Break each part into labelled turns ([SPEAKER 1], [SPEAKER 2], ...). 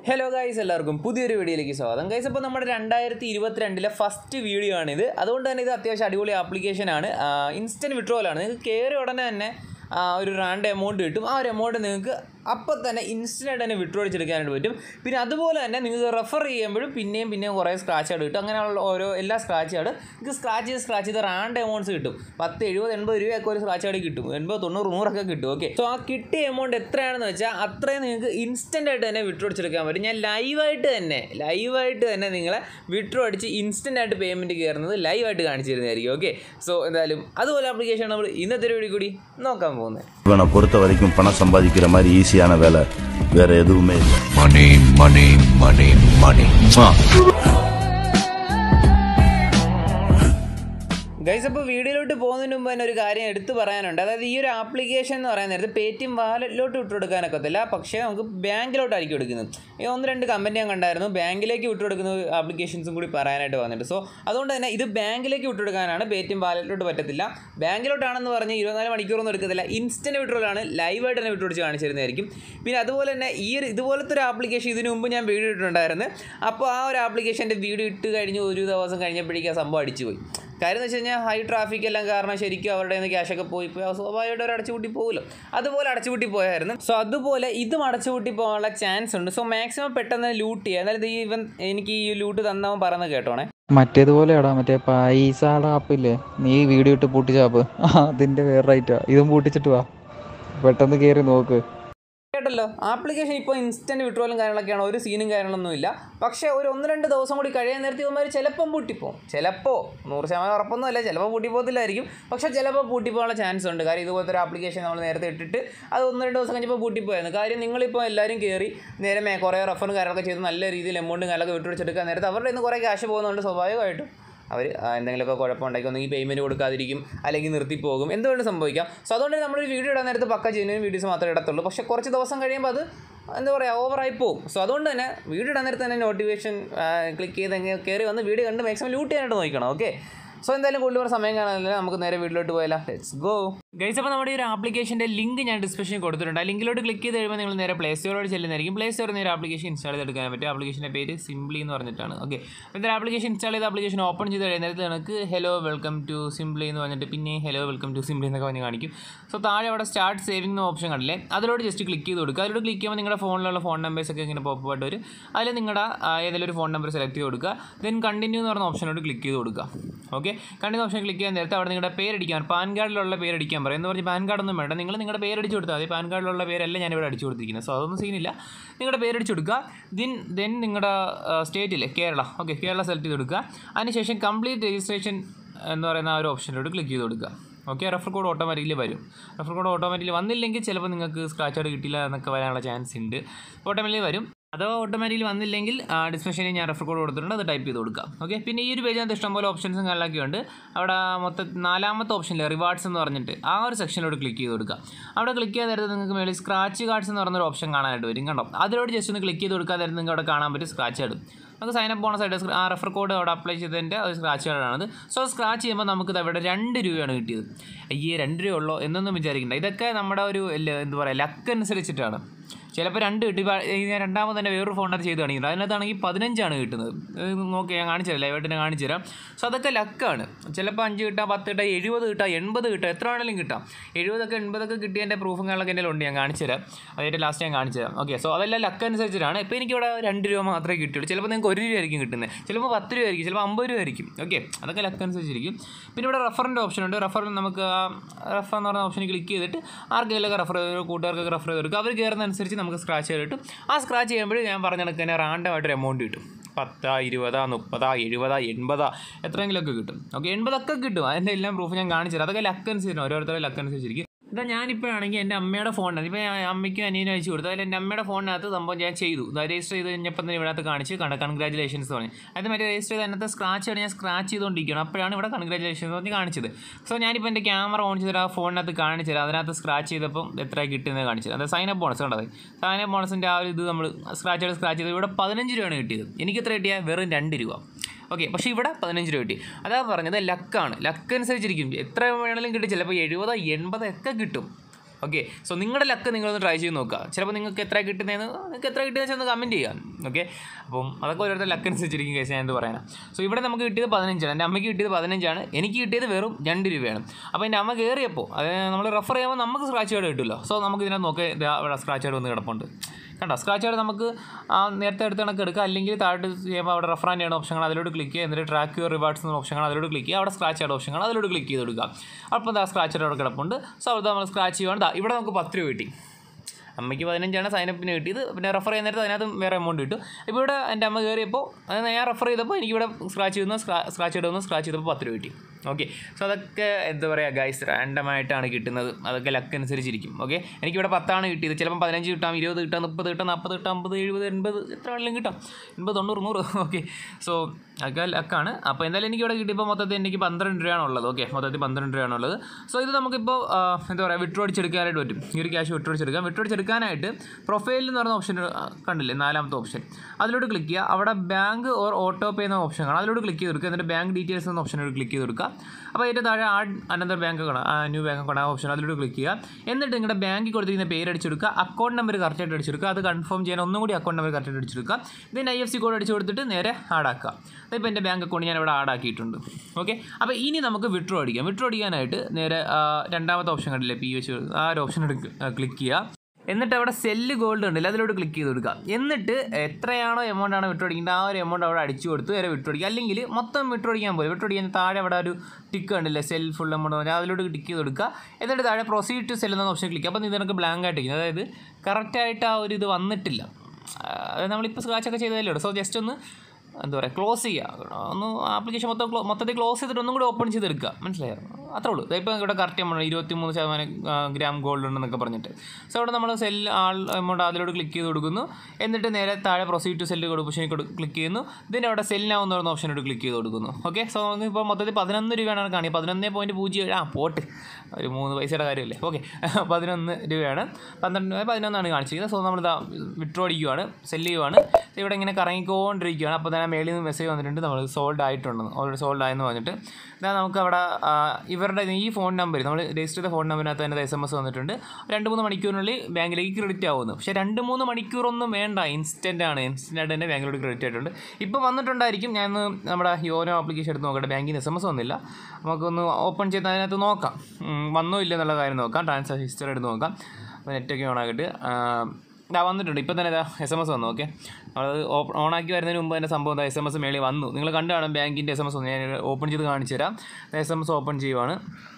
[SPEAKER 1] Hello guys എല്ലാവർക്കും പുതിയൊരു വീഡിയോയിലേക്ക് സ്വാഗതം ഗൈസ് അപ്പോൾ നമ്മുടെ രണ്ടായിരത്തി ഇരുപത്തിരണ്ടിലെ ഫസ്റ്റ് വീഡിയോ ആണിത് അതുകൊണ്ട് തന്നെ ഇത് അത്യാവശ്യം അടിപൊളി ആപ്ലിക്കേഷനാണ് ഇൻസ്റ്റൻറ്റ് വിഡ്രോവലാണ് നിങ്ങൾക്ക് കയറി ഉടനെ തന്നെ ആ, ഒരു റാൻഡ് എമൗണ്ട് കിട്ടും ആ ഒരു എമൗണ്ട് നിങ്ങൾക്ക് അപ്പോൾ തന്നെ ഇൻസ്റ്റൻ്റ് തന്നെ വിഡ്രോ അടിച്ചെടുക്കാനായിട്ട് പറ്റും പിന്നെ അതുപോലെ തന്നെ നിങ്ങൾക്ക് റെഫർ ചെയ്യുമ്പോഴും പിന്നെയും പിന്നെയും കുറേ സ്ക്രാച്ച് കാർഡ് കിട്ടും അങ്ങനെയുള്ള ഓരോ എല്ലാ സ്ക്രാച്ച് കാർഡ് നിങ്ങൾക്ക് സ്ക്രാച്ച് ചെയ്ത് സ്ക്രാച്ച് ചെയ്ത് റാൻഡ് എമൗണ്ട്സ് കിട്ടും പത്ത് എഴുപത് എൺപത് രൂപയൊക്കെ ഒരു സ്ക്രാച്ച് കാർഡ് കിട്ടും എൺപത് തൊണ്ണൂറ് നൂറൊക്കെ കിട്ടും ഓക്കെ സോ ആ കിട്ടിയ എമൗണ്ട് എത്രയാണെന്ന് വെച്ചാൽ അത്രയും നിങ്ങൾക്ക് ഇൻസ്റ്റൻ്റ് ആയിട്ട് തന്നെ വിഡ്രോ അടിച്ചെടുക്കാൻ പറ്റും ഞാൻ ലൈവായിട്ട് തന്നെ ലൈവായിട്ട് തന്നെ നിങ്ങളെ വിഡ്രോ അടിച്ച് ഇൻസ്റ്റൻ്റ് ആയിട്ട് പേയ്മെൻറ്റ് കയറുന്നത് ലൈവായിട്ട് കാണിച്ചു തരുന്നതായിരിക്കും ഓക്കെ സോ എന്തായാലും അതുപോലെ ആപ്ലിക്കേഷൻ നമ്മൾ ഇന്നത്തെ ഒരു വീഡിയോ കൂടി നോക്കാൻ പോകുന്നത്
[SPEAKER 2] இவனை பொறுத்த வரைக்கும் பணம் சம்பாதிக்கிற மாதிரி ஈஸியான வேலை வேற எதுவுமே இல்லை
[SPEAKER 3] Money, money, money, money.
[SPEAKER 1] Guys അപ്പോൾ വീഡിയോയിലോട്ട് പോകുന്നതിന് മുമ്പ് തന്നെ ഒരു കാര്യം എടുത്തു പറയാനുണ്ട് അതായത് ഈ ഒരു ആപ്ലിക്കേഷൻ എന്ന് പറയുന്ന നേരത്ത് പേ ടി എം വാലറ്റിലോട്ട് വിട്ടുകൊടുക്കാനൊക്കത്തില്ല പക്ഷേ നമുക്ക് ബാങ്കിലോട്ടായിരിക്കും എടുക്കുന്നത് ഈ ഒന്ന് രണ്ട് കമ്പനി ഞാൻ കണ്ടായിരുന്നു ബാങ്കിലേക്ക് വിട്ടുകൊടുക്കുന്ന ആപ്ലിക്കേഷൻസും കൂടി പറയാനായിട്ട് വന്നിട്ടുണ്ട് സോ അതുകൊണ്ട് തന്നെ ഇത് ബാങ്കിലേക്ക് വിട്ടുകൊടുക്കാനാണ് പേ ടി എം വാലറ്റിലോട്ട് പറ്റത്തില്ല ബാങ്കിലോട്ടാണെന്ന് പറഞ്ഞ് ഇരുപത്തിനാല് മണിക്കൂറൊന്നും എടുക്കത്തില്ല ഇൻസ്റ്റൻറ്റ് വിഡ്രോലാണ് ലൈവായിട്ട് തന്നെ വിട്ടുകൊടുച്ച് കാണിച്ചു തരുന്നതായിരിക്കും പിന്നെ അതുപോലെ തന്നെ ഈ ഒരു ഇതുപോലത്തെ ഒരു ആപ്ലിക്കേഷൻ ഇതിനു മുമ്പ് ഞാൻ വീഡിയോ ഇട്ടിട്ടുണ്ടായിരുന്നു അപ്പോൾ ആ ഒരു ആപ്ലിക്കേഷൻ്റെ വീഡിയോ ഇട്ട് കഴിഞ്ഞ് ഒരു ദിവസം കഴിഞ്ഞപ്പോഴേക്കും ആ സംഭവം അടിച്ചു പോയി കാര്യം എന്ന് വെച്ച് കഴിഞ്ഞാൽ ഹൈ ട്രാഫിക് എല്ലാം കാരണം ശരിക്കും അവരുടെ നിന്ന് ക്യാഷൊക്കെ പോയി പോയി അത് സ്വാഭാവികമായിട്ട് അവർ അടച്ചുപൂട്ടി പോകുമല്ലോ അതുപോലെ അടച്ചുപൂട്ടി പോയായിരുന്നു സോ അതുപോലെ ഇതും അടച്ചുപൂട്ടി പോകാനുള്ള ചാൻസ് ഉണ്ട് സോ മാക്സിമം പെട്ടെന്ന് ലൂട്ട് ചെയ്യുക എന്നാലും ഇത് ഇവൻ എനിക്ക് ഈ ലൂട്ട് തന്നവൻ പറയുന്നത് കേട്ടോണേ
[SPEAKER 4] മറ്റേതുപോലെയാടാ മറ്റേ പൈസയുടെ ആപ്പില്ലേ നീ വീഡിയോ ഇട്ട് പൂട്ടിച്ചാപ്പ് അതിന്റെ വേറെ റൈറ്റാ ഇതും പൂട്ടിച്ചിട്ട് വാ പെട്ടെന്ന് കയറി നോക്ക്
[SPEAKER 1] കേട്ടല്ലോ ആപ്ലിക്കേഷൻ ഇപ്പോൾ ഇൻസ്റ്റൻറ്റ് വിഡ്രോലും കാര്യങ്ങളൊക്കെയാണ് ഒരു സീനും കാര്യങ്ങളൊന്നും ഇല്ല പക്ഷേ ഒരു ഒന്ന് രണ്ട് ദിവസം കൂടി കഴിയാൻ നേരത്തെ ഇവന്മാർ ചിലപ്പം പൂട്ടിപ്പോവും ചിലപ്പോൾ നൂറ് ശതമാനം ഉറപ്പൊന്നുമല്ല ചിലപ്പോൾ പൂട്ടിപ്പോകത്തില്ലായിരിക്കും പക്ഷേ ചിലപ്പോൾ പൂട്ടിപ്പോകാനുള്ള ചാൻസ് ഉണ്ട് കാര്യം ഇതുപോലത്തെ ഒരു ആപ്ലിക്കേഷൻ നമ്മൾ നേരത്തെ ഇട്ടിട്ട് അത് ഒന്ന് രണ്ട് ദിവസം കഴിഞ്ഞപ്പോൾ പൂട്ടിപ്പോയായിരുന്നു കാര്യം നിങ്ങളിപ്പോൾ എല്ലാവരും കയറി നേരെ മേ കുറേ റഫറും കാര്യങ്ങളൊക്കെ ചെയ്ത് നല്ല രീതിയിൽ എമൗണ്ടും കാര്യങ്ങളൊക്കെ വിട്ടുപിടിച്ചെടുക്കാൻ നേരത്തെ അവരുടെ നിന്ന് കുറേ ക്യാഷ് പോകുന്നുണ്ട് സ്വാഭാവികമായിട്ടും അവർ എന്തെങ്കിലുമൊക്കെ കുഴപ്പമുണ്ടാക്കി ഒന്നെങ്കിൽ പേയ്മെൻറ്റ് കൊടുക്കാതിരിക്കും അല്ലെങ്കിൽ നിർത്തിപ്പോകും എന്തുകൊണ്ട് സംഭവിക്കാം സോ അതുകൊണ്ട് നമ്മളൊരു വീഡിയോ ഇടാൻ നേരത്ത് പക്ക ജെന്യൂൻ വീഡിയോസ് മാത്രമേ ഇടത്തുള്ളൂ പക്ഷേ കുറച്ച് ദിവസം കഴിയുമ്പോൾ അത് എന്താ പറയുക ഓവറായി പോകും സോ അതുകൊണ്ട് തന്നെ വീഡിയോ ഇടാൻ നേരത്ത് തന്നെ നോട്ടിഫിക്കേഷൻ ക്ലിക്ക് ചെയ്ത് എങ്ങനെ കയറി വന്ന് വീഡിയോ കണ്ട് മാക്സിമം ലൂട്ട് ചെയ്യാനായിട്ട് നോക്കണം ഓക്കെ സോ എന്തായാലും കൂടുതൽ സമയം കാണാനില്ല നമുക്ക് നേരെ വീട്ടിലോട്ട് പോയാലോ ലെറ്റ്സ് ഗോ ഗൈസ് അപ്പോൾ നമ്മുടെ ഈ ഒരു ആപ്ലിക്കേഷൻ്റെ ലിങ്ക് ഞാൻ ഡിസ്ക്രിപ്ഷനിൽ കൊടുത്തിട്ടുണ്ട് ആ ലിങ്കിലോട്ട് ക്ലിക്ക് ചെയ്ത് കഴിയുമ്പോൾ നിങ്ങൾ നേരെ പ്ലേ സ്റ്റോറോട് ചെല്ലുന്നതായിരിക്കും പ്ലേ സ്റ്റോറിൽ നിന്ന് ഒരു ആപ്ലിക്കേഷൻ ഇൻസ്റ്റാൾ ചെയ്തെടുക്കാൻ പറ്റും ആപ്ലിക്കേഷൻ്റെ പേര് സിംപ്ലി എന്ന് പറഞ്ഞിട്ടാണ് ഓക്കെ അപ്പോൾ ഇതിൽ ആപ്ലിക്കേഷൻ ഇൻസ്റ്റാൾ ചെയ്ത ആപ്ലിക്കേഷൻ ഓപ്പൺ ചെയ്ത് കഴിയുന്നത് നമുക്ക് ഹലോ വെൽക്കം ടു സിംപ്ലി എന്ന് പറഞ്ഞിട്ട് പിന്നെ ഹലോ വെൽക്കം ടു സിംപ്ലി എന്നൊക്കെ പറഞ്ഞ് കാണിക്കും സോ താഴെ അവിടെ സ്റ്റാർട്ട് സേവിംഗ് എന്ന ഓപ്ഷൻ കണ്ടില്ലേ അതിലോട്ട് ജസ്റ്റ് ക്ലിക്ക് ചെയ്ത് കൊടുക്കുക അതിലോട്ട് ക്ലിക്ക് ചെയ്യുമ്പോൾ നിങ്ങളുടെ ഫോണിലുള്ള ഫോൺ നമ്പേഴ്സ് ഒക്കെ ഇങ്ങനെ പോപ്പ് ആയിട്ട് വരും അതിൽ നിങ്ങളുടെ ആ, ഏതെങ്കിലും ഒരു ഫോൺ നമ്പർ സെലക്ട് ചെയ്ത് കൊടുക്കുക ദെൻ കണ്ടിന്യൂ എന്ന് പറഞ്ഞ ഓപ്ഷനോട് ക്ലിക്ക് ചെയ്ത് കൊടുക്കുക ഓക്കെ കണ്ടിന്യൂ ഓപ്ഷൻ ക്ലിക്ക് ചെയ്യാൻ നേരത്തെ അവിടെ നിങ്ങളുടെ പേരടിക്കാൻ പാൻ കാർഡിലുള്ള പേരടിക്കാൻ പറയും എന്ന് പറഞ്ഞ് പാൻ കാർഡൊന്നും വേണ്ട നിങ്ങൾ നിങ്ങളുടെ പേരടിച്ച് കൊടുത്താൽ മതി പാൻ കാർഡിലുള്ള പേരല്ല ഞാനിവിടെ അടിച്ചു കൊടുത്തിരിക്കുന്നത് സോ അതൊന്നും സീനില്ല നിങ്ങളുടെ പേരടിച്ച് കൊടുക്കുക ദെൻ ദെൻ നിങ്ങളുടെ സ്റ്റേറ്റിലെ കേരള ഓക്കെ കേരള സെലക്ട് ചെയ്ത് കൊടുക്കുക അതിനുശേഷം കംപ്ലീറ്റ് രജിസ്ട്രേഷൻ എന്ന് പറയുന്ന ആ ഒരു ഓപ്ഷനിലോട്ട് ക്ലിക്ക് ചെയ്ത് കൊടുക്കുക ഓക്കെ റെഫർ കോഡ് ഓട്ടോമാറ്റിക്കലി വരും റെഫർ കോഡ് ഓട്ടോമാറ്റിക്കലി വന്നില്ലെങ്കിൽ ചിലപ്പോൾ നിങ്ങൾക്ക് സ്ക്രാച്ച് കാർഡ് കിട്ടില്ല എന്നൊക്കെ വരാനുള്ള ചാൻസ് ഉണ്ട് ഓട്ടോമാറ്റിക്കലി വരും അഥവാ ഓട്ടോമാറ്റിക്കലി വന്നില്ലെങ്കിൽ ഡിസ്ക്രിപ്ഷനിൽ ഞാൻ റെഫർ കോഡ് കൊടുത്തിട്ടുണ്ട് അത് ടൈപ്പ് ചെയ്ത് കൊടുക്കാം ഓക്കെ പിന്നെ ഈ ഒരു പേജിനകത്ത് ഇഷ്ടംപോലെ ഓപ്ഷൻസും കാര്യങ്ങളൊക്കെ ഉണ്ട് അവിടെ മൊത്തം നാലാമത്തെ ഓപ്ഷനിൽ റിവാർഡ്സ് എന്ന് പറഞ്ഞിട്ട് ആ ഒരു സെക്ഷനിലോട്ട് ക്ലിക്ക് ചെയ്ത് കൊടുക്കുക അവിടെ ക്ലിക്ക് ചെയ്ത നേരത്തെ നിങ്ങൾക്ക് മേളിൽ സ്ക്രാച്ച് കാർഡ്സ് എന്ന് പറഞ്ഞൊരു ഓപ്ഷൻ കാണാനായിട്ട് വരും കണ്ടോ അതിലോട്ട് ജസ്റ്റ് ഒന്ന് ക്ലിക്ക് ചെയ്ത് കൊടുക്കാൻ നേരത്തെ നിങ്ങൾക്ക് അവിടെ കാണാൻ പറ്റും സ്ക്രാച്ച് കാർഡ് നമുക്ക് സൈൻ അപ്പ് ബോണസ് ആയിട്ട് ആ റെഫർ കോഡ് അവിടെ അപ്ലൈ ചെയ്തതിൻ്റെ ഒരു സ്ക്രാച്ച് കാർഡാണത് സോ സ്ക്രാച്ച് ചെയ്യുമ്പോൾ നമുക്ക് ഇത് അവിടെ രണ്ട് രൂപയാണ് കിട്ടിയത് അയ്യേ രണ്ട് രൂപ ഉള്ളോ എന്നൊന്നും വിചാരിക്കണ്ട ഇതൊക്കെ നമ്മുടെ ഒരു ല- എന്താ പറയുക ലക്ക് അനുസരിച്ചിട്ടാണ് ചിലപ്പോൾ രണ്ട് കിട്ടി ഇപ്പോൾ ഈ ഞാൻ രണ്ടാമത് തന്നെ വേറൊരു ഫോണിനകത്ത് ചെയ്ത് കാണിക്കുന്നത് അതിനകത്താണെങ്കിൽ പതിനഞ്ചാണ് കിട്ടുന്നത് ഇത് നോക്കി ഞാൻ കാണിച്ചു തരാം ലൈവായിട്ട് ഞാൻ കാണിച്ചു തരാം സോ അതൊക്കെ ലക്കാണ് ചിലപ്പോൾ അഞ്ച് കിട്ടാം പത്ത് കിട്ടാം എഴുപത് കിട്ടാം എൺപത് കിട്ടാം എത്ര വേണമെങ്കിലും കിട്ടാം എഴുപതൊക്കെ എൺപതൊക്കെ കിട്ടിയതിൻ്റെ പ്രൂഫും കാര്യങ്ങളൊക്കെ എൻ്റെ ഉണ്ട് ഞാൻ കാണിച്ചു തരാം അതിൻ്റെ ലാസ്റ്റ് ഞാൻ കാണിച്ചു തരാം ഓക്കെ സോ അതെല്ലാം ലക്ക് അനുസരിച്ചിട്ടാണ് ഇപ്പോൾ എനിക്കിവിടെ രണ്ട് രൂപ മാത്രമേ കിട്ടുള്ളൂ ചിലപ്പോൾ നിങ്ങൾക്ക് ഒരു രൂപ ആയിരിക്കും കിട്ടുന്നത് ചിലപ്പോൾ പത്ത് രൂപ ആയിരിക്കും ചിലപ്പോൾ അമ്പത് രൂപ ആയിരിക്കും ഓക്കെ അതൊക്കെ ലക്ക് അനുസരിച്ചിരിക്കും പിന്നെ ഇവിടെ റെഫറിൻ്റെ ഓപ്ഷൻ ഉണ്ട് റെഫറിൽ നമുക്ക് ആ റെഫർ എന്ന് പറയുന്ന ഓപ്ഷനിൽ ക്ലിക്ക് ചെയ്തിട്ട് ആർക്കെങ്കിലൊക്കെ റെഫർ ചെയ്ത് കൂട്ടുകാർക്കൊക്കെ റെഫർ ചെയ്ത് കൊടുക്കുക അവർ കയറുന്ന അനുസരിച്ച് നമുക്ക് സ്ക്രാച്ച് ചെയ്ത് കിട്ടും ആ സ്ക്രാച്ച് ചെയ്യുമ്പോൾ ഞാൻ പറഞ്ഞ കണക്ക് തന്നെ റാൻഡമായിട്ടൊരു എമൗണ്ട് കിട്ടും പത്താ ഇരുപതാ മുപ്പതാ എഴുപതാ എൺപതാ എത്രയെങ്കിലുമൊക്കെ കിട്ടും ഓക്കെ എൺപതൊക്കെ കിട്ടും അതിൻ്റെ എല്ലാം പ്രൂഫ് ഞാൻ കാണിച്ചു തരാം അതൊക്കെ ലക്ക് അനുസരിച്ച് ഓരോരുത്തരുടെ ലക്ക് അനുസരിച്ചിരിക്കും ഇതാ ഞാനിപ്പോഴാണെങ്കിൽ എൻ്റെ അമ്മയുടെ ഫോണിനകത്ത് ഇപ്പോൾ ഞാൻ അമ്മയ്ക്കും അനിയനും അയച്ചു കൊടുത്തു അതിൽ എൻ്റെ അമ്മയുടെ ഫോണിനകത്ത് സംഭവം ഞാൻ ചെയ്തു ഇത് രജിസ്റ്റർ ചെയ്ത് കഴിഞ്ഞപ്പോൾ തന്നെ ഇവിടെ കാണിച്ച് കണ്ട കൺഗ്രാജുലേഷൻസ് പറഞ്ഞു അത് മറ്റേ രജിസ്റ്റർ ചെയ്ത് അതിനകത്ത് സ്ക്രാച്ച് ആണ് ഞാൻ സ്ക്രാച്ച് ചെയ്തുകൊണ്ടിരിക്കുകയാണ് അപ്പോഴാണ് ഇവിടെ കൺഗ്രാജുലേഷൻസ് പറഞ്ഞ് കാണിച്ചത് സോ ഞാനിപ്പോൾ എൻ്റെ ക്യാമറ ഓൺ ചെയ്തിട്ട് ആ ഫോണിനകത്ത് കാണിച്ചത് അതിനകത്ത് സ്ക്രാച്ച് ചെയ്തപ്പോൾ എത്ര കിട്ടുന്നത് കാണിച്ചത് അത് സൈൻ അപ്പ് ബോണസ് കണ്ടത് സൈൻ അപ്പ് ബോണസിൻ്റെ ആ ഒരു ഇത് നമ്മൾ സ്ക്രാച്ച് ചെയ്ത് സ്ക്രാച്ച് ചെയ്ത് ഇവിടെ പതിനഞ്ച് രൂപയാണ് കിട്ടിയത് എനിക്ക് എത്ര കിട്ടിയ വെറും രണ്ട് രൂപ ഓക്കെ പക്ഷേ ഇവിടെ പതിനഞ്ച് രൂപ കിട്ടി അതാ പറഞ്ഞത് ലക്കാണ് ലക്ക് അനുസരിച്ചിരിക്കും എത്ര വേണമെങ്കിലും കിട്ടും ചിലപ്പോൾ എഴുപത് എൺപത് ഒക്കെ കിട്ടും ഓക്കെ സോ നിങ്ങളുടെ ലക്ക് നിങ്ങളൊന്ന് ട്രൈ ചെയ്ത് നോക്കുക ചിലപ്പോൾ നിങ്ങൾക്ക് എത്ര കിട്ടുന്നതെന്ന് നിങ്ങൾക്ക് എത്ര കിട്ടുന്നത് വെച്ചാൽ ഒന്ന് കമൻറ്റ് ചെയ്യുക ഓക്കെ അപ്പം അതൊക്കെ ഓരോരുത്തർ ലക്ക് അനുസരിച്ചിരിക്കും കേസ് ഞാൻ എന്ത് പറയാനാണ് സോ ഇവിടെ നമുക്ക് കിട്ടിയത് പതിനഞ്ചാണ് എൻ്റെ അമ്മയ്ക്ക് കിട്ടിയത് പതിനഞ്ചാണ് എനിക്ക് കിട്ടിയത് വെറും രണ്ട് രൂപയാണ് അപ്പോൾ എൻ്റെ അമ്മ കയറിയപ്പോൾ അതായത് നമ്മൾ റെഫർ ചെയ്യുമ്പോൾ നമുക്ക് സ്ക്രാച്ച് കാർഡ് കിട്ടുമല്ലോ സോ നമുക്ക് ഇതിനകത്ത് നോക്കി ഇതാ ഇവിടെ സ്ക്രാച്ച് കാർഡ് വന്ന് കിടപ്പുണ്ട് കണ്ടോ സ്ക്രാച്ച് കാർഡ് നമുക്ക് ആ നേരത്തെ എടുത്ത് കണക്ക് എടുക്കുക അല്ലെങ്കിൽ താഴോട്ട് ചെയ്യുമ്പോൾ അവിടെ റെഫർ ചെയ്യണ ഓപ്ഷനാണ് അതിലോട്ട് ക്ലിക്ക് ചെയ്യുക എന്നിട്ട് ട്രാക്ക് യുവർ റിവാർഡ്സ് എന്ന ഓപ്ഷനാണ് അതിലോട്ട് ക്ലിക്ക് ചെയ്യുക അവിടെ സ്ക്രാച്ച് കാർഡ് ഓപ്ഷനാണ് അതിലോട്ട് ക്ലിക്ക് ചെയ്ത് കൊടുക്കുക അപ്പോൾ എന്താ സ്ക്രാച്ച് കാർഡ് അവിടെ കിടപ്പുണ്ട് സോ അവിടെ നമ്മൾ സ്ക്രാച്ച് ചെയ്യുവാണ് ദാ ഇവിടെ നമുക്ക് പത്ത് രൂപ കിട്ടി അമ്മയ്ക്ക് പതിനഞ്ചാണ് സൈനപ്പിന് കിട്ടിയത് പിന്നെ റെഫർ ചെയ്യുന്ന നേരത്ത് അതിനകത്ത് വേറെ എമൗണ്ട് കിട്ടും ഇപ്പോൾ ഇവിടെ എൻ്റെ അമ്മ കയറിയപ്പോൾ അത് ഞാൻ റെഫർ ചെയ്തപ്പോൾ എനിക്കിവിടെ സ്ക്രാച്ച് ചെയ്യുന്ന സ്ക്രാച്ച് ഇടുന്നു സ്ക്രാച്ച് ചെയ്തപ്പോൾ പത്ത് രൂപ കിട്ടി ഓക്കെ സോ അതൊക്കെ എന്താ പറയുക ഗൈസ് റാൻഡമായിട്ടാണ് കിട്ടുന്നത് അതൊക്കെ ലക്ക് അനുസരിച്ചിരിക്കും ഓക്കെ എനിക്കിവിടെ പത്താണ് കിട്ടിയത് ചിലപ്പോൾ പതിനഞ്ച് കിട്ടാം ഇരുപത് കിട്ടാം മുപ്പത് കിട്ടാം നാൽപ്പത് കിട്ടാം അമ്പത് എഴുപത് എൺപത് എത്ര വേണമെങ്കിലും കിട്ടാം എൺപത് തൊണ്ണൂറ് നൂറ് ഓക്കെ സോ അതൊക്കെ ലക്കാണ് അപ്പോൾ എന്തായാലും എനിക്കിവിടെ കിട്ടിയപ്പോൾ മൊത്തത്തിൽ എനിക്ക് പന്ത്രണ്ട് രൂപയാണ് ഉള്ളത് ഓക്കെ മൊത്തത്തിൽ പന്ത്രണ്ട് രൂപയാണ് ഉള്ളത് സോ ഇത് നമുക്കിപ്പോൾ ആ, എന്താ പറയുക വിട്രോ അടിച്ചെടുക്കാനായിട്ട് പറ്റും ഈ ഒരു ക്യാഷ് വിട്രോ അടിച്ചെടുക്കാം വിട്രോ അടിച്ചെടുക്കാനായിട്ട് പ്രൊഫൈലിൽ എന്ന് പറയുന്ന ഓപ്ഷൻ കണ്ടില്ലേ നാലാമത്തെ ഓപ്ഷൻ അതിലോട്ട് ക്ലിക്ക് ചെയ്യുക അവിടെ ബാങ്ക് ഓർ ഓട്ടോ പേ എന്ന ഓപ്ഷൻ കാണാം അതിലോട്ട് ക്ലിക്ക് ചെയ്ത് കൊടുക്കുക എന്നിട്ട് ബാങ്ക് ഡീറ്റെയിൽസ് എന്ന ഓപ്ഷനോട് ക്ലിക്ക് ചെയ്ത് കൊടുക്കുക അപ്പോൾ അതിൻ്റെ താഴെ ആഡ് അനന്തർ ബാങ്ക് കാണാം ആ ന്യൂ ബാങ്ക് കാണാം ആ ഓപ്ഷൻ അതിലോട്ട് ക്ലിക്ക് ചെയ്യുക എന്നിട്ട് നിങ്ങളുടെ ബാങ്കിൽ കൊടുത്തിരിക്കുന്ന പേര് അടിച്ചെടുക്കുക അക്കൗണ്ട് നമ്പർ കറക്റ്റായിട്ട് അടിച്ചെടുക്കുക അത് കൺഫേം ചെയ്യാൻ ഒന്നും കൂടി അക്കൗണ്ട് നമ്പർ കറക്റ്റായിട്ട് അടിച്ചെടുക്കുക ഇതിന് ഐ എഫ് സി കോഡ് അടിച്ച് കൊടുത്തിട്ട് നേരെ ആഡാക്കുക അതിപ്പോൾ എൻ്റെ ബാങ്ക് അക്കൗണ്ട് ഞാൻ ഇവിടെ ആഡാക്കിയിട്ടുണ്ട് ഓക്കെ അപ്പോൾ ഇനി നമുക്ക് വിട്രോ അടിക്കാം വിട്രോ അടിക്കാനായിട്ട് നേരെ ആ, രണ്ടാമത്തെ ഓപ്ഷൻ കണ്ടില്ലേ പി വെച്ച് ആ ഒരു ഓപ്ഷൻ ക്ലിക്ക് ചെയ്യുക എന്നിട്ട് അവിടെ സെല്ല് ഗോൾഡ് ഉണ്ടല്ലോ അതിലോട്ട് ക്ലിക്ക് ചെയ്ത് കൊടുക്കുക എന്നിട്ട് എത്രയാണോ എമൗണ്ട് ആണ് വിട്ടു അടിക്കേണ്ടത് ആ ഒരു എമൗണ്ട് അവിടെ അടിച്ചു കൊടുത്ത് വരെ വിട്ടു അടിക്കുക അല്ലെങ്കിൽ മൊത്തം വിട്ടു അടിക്കാൻ പോയി വിട്ടു അടിക്കാൻ താഴെ അവിടെ ഒരു ടിക്ക് കണ്ടില്ലേ സെൽ ഫുൾ എമൗണ്ട് പറഞ്ഞാൽ അതിലോട്ട് ടിക്ക് ചെയ്ത് കൊടുക്കുക എന്നിട്ട് താഴെ പ്രൊസീഡ് ടു സെൽ എന്ന ഓപ്ഷൻ ക്ലിക്ക് അപ്പോൾ ഇത് നിനക്ക് ബ്ലാങ്ക് ആയിട്ടിരിക്കും അതായത് കറക്റ്റായിട്ട് ആ ഒരു ഇത് വന്നിട്ടില്ല അത് നമ്മളിപ്പോൾ സ്ക്രാച്ചൊക്കെ ചെയ്തതല്ലേ ഉള്ളൂ സോ ജസ്റ്റ് ഒന്ന് എന്താ പറയുക ക്ലോസ് ചെയ്യുക ഒന്ന് ആപ്ലിക്കേഷൻ മൊത്തം ക്ലോ മൊത്തത്തിൽ ക്ലോസ് ചെയ്തിട്ട് ഒന്നും കൂടി ഓപ്പൺ ചെയ്തെടുക്കുക മനസ്സിലായോ അത്രേ ഉള്ളൂ ഇപ്പോൾ ഇവിടെ കറക്റ്റ് എമൗണ്ട് ഇരുപത്തി മൂന്ന് ശതമാനം ആ, ഗ്രാം ഗോൾഡ് ഉണ്ടെന്നൊക്കെ പറഞ്ഞിട്ട് സോ അവിടെ നമ്മൾ സെൽ ആൾ എമൗണ്ട് അതിലോട്ട് ക്ലിക്ക് ചെയ്ത് കൊടുക്കുന്നു എന്നിട്ട് നേരെ താഴെ പ്രൊസീഡ് ടു സെല്ല് ഓപ്ഷനിൽ ക്ലിക്ക് ചെയ്യുന്നു ഇതിന് അവിടെ സെല്ലിനാവുന്ന പറയുന്ന ഓപ്ഷനോട് ക്ലിക്ക് ചെയ്ത് കൊടുക്കുന്നു ഓക്കെ സോ നമുക്ക് ഇപ്പോൾ മൊത്തത്തിൽ പതിനൊന്ന് രൂപയാണ് കാണി പതിനൊന്ന് പോയിൻറ്റ് പൂജ്യം ഏഴ് ആ പോട്ട് ഒരു മൂന്ന് പൈസയുടെ കാര്യമല്ലേ ഓക്കെ പതിനൊന്ന് രൂപയാണ് പന്ത്രണ്ട് പതിനൊന്നാണ് കാണിച്ചിരിക്കുന്നത് സോ നമ്മളിതാ വിട്രോ അടിക്കുവാണ് സെല്ല് ചെയ്യുവാണ് ഇവിടെ ഇങ്ങനെ കറങ്ങിക്കൊണ്ടിരിക്കുകയാണ് അപ്പോൾ തന്നെ മേളിൽ നിന്ന് മെസ്സേജ് വന്നിട്ടുണ്ട് നമ്മൾ സോൾഡ് ആയിട്ടുണ്ടെന്ന് ഓൾറെഡി സോൾഡ് ആയെന്ന് പറഞ്ഞിട്ട് ഇതാ നമുക്ക് അവിടെ ആ, ഇവരുടെ ഈ ഫോൺ നമ്പർ നമ്മൾ രജിസ്റ്റർ ചെയ്ത ഫോൺ നമ്പറിനകത്ത് തന്നെ എസ് എം എസ് വന്നിട്ടുണ്ട് രണ്ട് മൂന്ന് മണിക്കൂറിനുള്ളിൽ ബാങ്കിലേക്ക് ക്രെഡിറ്റ് ആവുന്നു പക്ഷേ രണ്ട് മൂന്ന് മണിക്കൂറൊന്നും വേണ്ട ഇൻസ്റ്റൻ്റ് ആണ് ഇൻസ്റ്റൻ്റ് ആയിട്ട് തന്നെ ബാങ്കിലോട്ട് ക്രെഡിറ്റ് ആയിട്ടുണ്ട് ഇപ്പോൾ വന്നിട്ടുണ്ടായിരിക്കും ഞാൻ ഇന്ന് നമ്മുടെ യോനോ ആപ്ലിക്കേഷൻ എടുത്ത് നോക്കട്ടെ ബാങ്കിൽ നിന്ന് എസ് എം എസ് വന്നില്ല നമുക്കൊന്ന് ഓപ്പൺ ചെയ്ത് അതിനകത്ത് നോക്കാം ഉം, വന്നോ ഇല്ല എന്നുള്ള കാര്യം നോക്കാം ട്രാൻസാക്ഷൻ ഹിസ്റ്ററി എടുത്ത് നോക്കാം അപ്പോൾ നെറ്റൊക്കെ ഓൺ ആക്കിയിട്ട് ഇതാ വന്നിട്ടുണ്ട് ഇപ്പം തന്നെ ഇതാ എസ് എം എസ് വന്നു ഓക്കെ നമ്മളത് ഓണാക്കി വരുന്നതിന് മുമ്പ് തന്നെ സംഭവം എസ് എം എസ് മേളിൽ വന്നു നിങ്ങൾ കണ്ടു കാണാം ബാങ്കിൻ്റെ എസ് എം എസ് വന്നു ഞാൻ ഓപ്പൺ ചെയ്ത് കാണിച്ചു തരാം എസ് എം എസ് ഓപ്പൺ ചെയ്യുവാണ്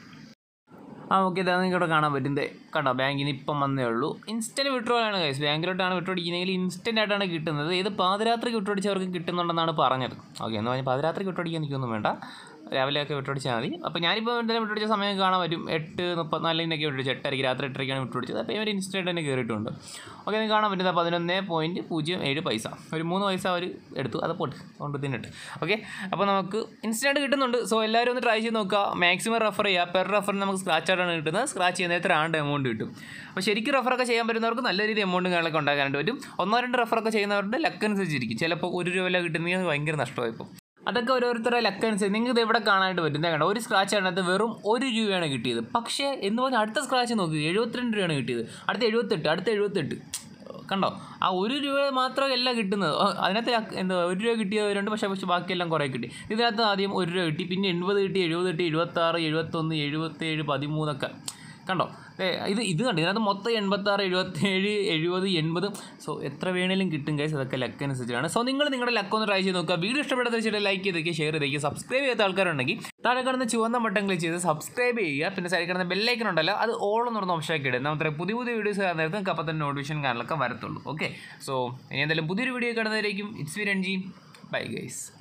[SPEAKER 1] ആ ഓക്കെ ഇതാ നിങ്ങൾക്ക് ഇവിടെ കാണാൻ പറ്റും ദേ കണ്ടോ ബാങ്കിന് ഇപ്പം വന്നേ ഉള്ളൂ ഇൻസ്റ്റൻറ്റ് വിഡ്രോ ആണ് ഗൈസ് ബാങ്കിലോട്ടാണ് വിഡ്രോ അടിക്കുന്നതെങ്കിൽ ഇൻസ്റ്റൻ്റ് ആയിട്ടാണ് കിട്ടുന്നത് ഇത് പാതിരാത്രിക്ക് വിഡ്രോ അടിച്ചവർക്ക് കിട്ടുന്നുണ്ടെന്നാണ് പറഞ്ഞത് ഓക്കെ എന്ന് പറഞ്ഞാൽ പാതിരാത്രിക്ക് വിഡ്രോ അടിക്കാൻ എനിക്കൊന്നും വേണ്ട രാവിലെയൊക്കെ വിട്ടു അടിച്ചാൽ മതി അപ്പോൾ ഞാനിപ്പോൾ എന്തായാലും വിട്ടു അടിച്ച സമയം കാണാൻ പറ്റും എട്ട് മുപ്പത്തിനാലിനൊക്കെ വിട്ടു അടിച്ചു എട്ടരയ്ക്ക് രാത്രി എട്ടരയ്ക്കാണ് വിട്ടു അടിച്ചത് അപ്പോൾ ഇവർ ഇൻസ്റ്റൻ്റ് തന്നെ കയറിയിട്ടുണ്ട് ഓക്കെ നിങ്ങൾക്ക് കാണാൻ പറ്റുന്നത് പതിനൊന്ന് പോയിൻറ്റ് പൂജ്യം ഏഴ് പൈസ ഒരു മൂന്ന് പൈസ അവർ എടുത്തു അത് പോട്ട് കൊണ്ട് തിന്നിട്ട് ഓക്കെ അപ്പോൾ നമുക്ക് ഇൻസ്റ്റൻ്റ് കിട്ടുന്നുണ്ട് സോ എല്ലാവരും ഒന്ന് ട്രൈ ചെയ്ത് നോക്കുക മാക്സിമം റെഫർ ചെയ്യുക പെർ റെഫറിന് നമുക്ക് സ്ക്രാച്ച് ആയിട്ടാണ് കിട്ടുന്നത് സ്ക്രാച്ച് ചെയ്യുന്ന എത്ര ആണ്ട് എമൗണ്ട് കിട്ടും അപ്പോൾ ശരിക്കും റെഫറൊക്കെ ചെയ്യാൻ പറ്റുന്നവർക്ക് നല്ല രീതിയിൽ എമൗണ്ട് കാര്യങ്ങളൊക്കെ ഉണ്ടാക്കാനായിട്ട് പറ്റും ഒന്നോ രണ്ട് റെഫറൊക്കെ ചെയ്യുന്നവരുടെ ലക്ക് അനുസരിച്ചിരിക്കും ചിലപ്പോൾ ഒരു രൂപ വില കിട്ടുന്നെങ്കിൽ ഭയങ്കര നഷ്ടമായി പോകും അതൊക്കെ ഓരോരുത്തരുടെ ലക്ക് അനുസരിച്ച് നിങ്ങൾക്ക് ഇത് എവിടെ കാണാനായിട്ട് പറ്റും കണ്ടോ ഒരു സ്ക്രാച്ച് അതിനകത്ത് വെറും ഒരു രൂപയാണ് കിട്ടിയത് പക്ഷേ എന്ന് പറഞ്ഞാൽ അടുത്ത സ്ക്രാച്ച് നോക്കി എഴുപത്തിരണ്ട് രൂപയാണ് കിട്ടിയത് അടുത്ത എഴുപത്തെട്ട് അടുത്ത എഴുപത്തെട്ട് കണ്ടോ ആ ഒരു രൂപ മാത്രമല്ല കിട്ടുന്നത് ഓ, അതിനകത്ത് അക്ക് എന്താ ഒരു രൂപ കിട്ടിയവരുണ്ട് പക്ഷേ പക്ഷേ ബാക്കിയെല്ലാം കുറേ കിട്ടി ഇതിനകത്ത് ആദ്യം ഒരു രൂപ കിട്ടി പിന്നെ എൺപത് കിട്ടി എഴുപത് കിട്ടി എഴുപത്താറ് എഴുപത്തൊന്ന് എഴുപത്തേഴ് പതിമൂന്നൊക്കെ കണ്ടോ ഏ, ഇത് ഇത് കണ്ടു ഇതിനകത്ത് മൊത്തം എൺപത്താറ് എഴുപത്തേഴ് എഴുപത് എൺപത് സോ എത്ര വേണേലും കിട്ടും ഗൈസ് അതൊക്കെ ലക്ക് അനുസരിച്ചാണ് സോ നിങ്ങൾ നിങ്ങളുടെ ലക്ക് ഒന്ന് ട്രൈ ചെയ്ത് നോക്കുക വീഡിയോ ഇഷ്ടപ്പെട്ട വെച്ചിട്ട് ലൈക്ക് ചെയ്തേക്ക് ഷെയർ ചെയ്തേക്ക് സബ്സ്ക്രൈബ് ചെയ്യാത്ത ആൾക്കാരുണ്ടെങ്കിൽ താഴെ കിടന്ന് ചുവന്ന ബട്ടൺ ക്ലിക്ക് ചെയ്ത് സബ്സ്ക്രൈബ് ചെയ്യുക പിന്നെ സൈഡിൽ കിടന്ന ബെല്ലൈക്കൺ ഉണ്ടല്ലോ അത് ഓൾ എന്ന് പറഞ്ഞ ഓപ്ഷൻ ആക്കി ഇടുക നമ്മുടെ പുതിയ പുതിയ വീഡിയോസ് കാണുന്ന നേരത്ത് നിങ്ങൾക്ക് അപ്പം തന്നെ നോട്ടിഫിക്കേഷൻ കാണലൊക്കെ വരത്തുള്ളൂ ഓക്കെ സോ ഇനി എന്തായാലും പുതിയൊരു വീഡിയോ കാണുന്നതായിരിക്കും it's V Ranji bye guys